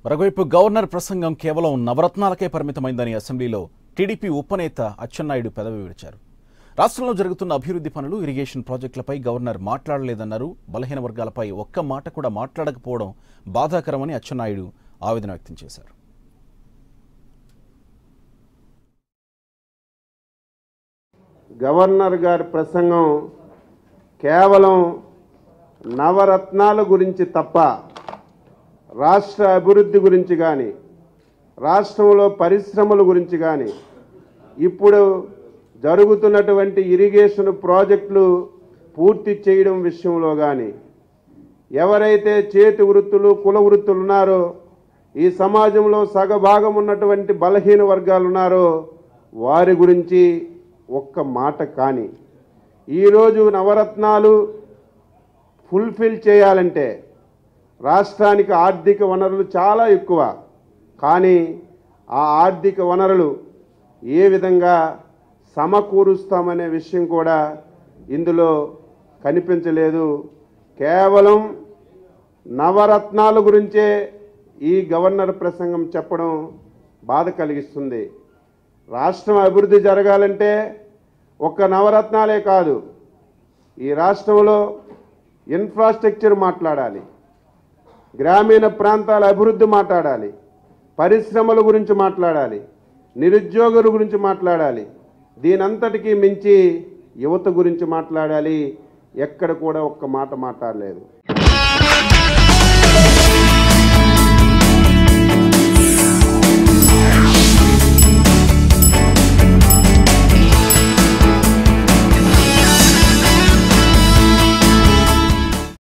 మరోవైపు గవర్నర్ ప్రసంగం కేవలం నవరత్నాలకే పరిమితమైందని అసెంబ్లీలో టీడీపీ ఉపనేత అచ్చెన్నాయుడు పెదవి విడిచారు రాష్ట్రంలో జరుగుతున్న అభివృద్ధి పనులు ఇరిగేషన్ ప్రాజెక్టులపై గవర్నర్ మాట్లాడలేదన్నారు బలహీన వర్గాలపై ఒక్క మాట కూడా మాట్లాడకపోవడం బాధాకరమని అచ్చెన్నాయుడు ఆవేదన వ్యక్తం చేశారు గవర్నర్ గారి ప్రసంగం కేవలం నవరత్నాల గురించి తప్ప రాష్ట్ర అభివృద్ధి గురించి కానీ రాష్ట్రంలో పరిశ్రమల గురించి కానీ ఇప్పుడు జరుగుతున్నటువంటి ఇరిగేషన్ ప్రాజెక్టులు పూర్తి చేయడం విషయంలో కానీ ఎవరైతే చేతి వృత్తులు కుల వృత్తులు ఉన్నారో ఈ సమాజంలో సగభాగం ఉన్నటువంటి బలహీన వర్గాలు ఉన్నారో వారి గురించి ఒక్క మాట కానీ ఈరోజు నవరత్నాలు ఫుల్ఫిల్ చేయాలంటే రాష్ట్రానికి ఆర్థిక వనరులు చాలా ఎక్కువ కానీ ఆ ఆర్థిక వనరులు ఏ విధంగా సమకూరుస్తామనే విషయం కూడా ఇందులో కనిపించలేదు కేవలం నవరత్నాల గురించే ఈ గవర్నర్ ప్రసంగం చెప్పడం బాధ కలిగిస్తుంది రాష్ట్రం అభివృద్ధి జరగాలంటే ఒక్క నవరత్నాలే కాదు ఈ రాష్ట్రంలో ఇన్ఫ్రాస్ట్రక్చర్ మాట్లాడాలి గ్రామీణ ప్రాంతాల అభివృద్ధి మాట్లాడాలి పరిశ్రమల గురించి మాట్లాడాలి నిరుద్యోగుల గురించి మాట్లాడాలి దీనంతటికీ మించి యువత గురించి మాట్లాడాలి ఎక్కడ కూడా ఒక్క మాట మాట్లాడలేదు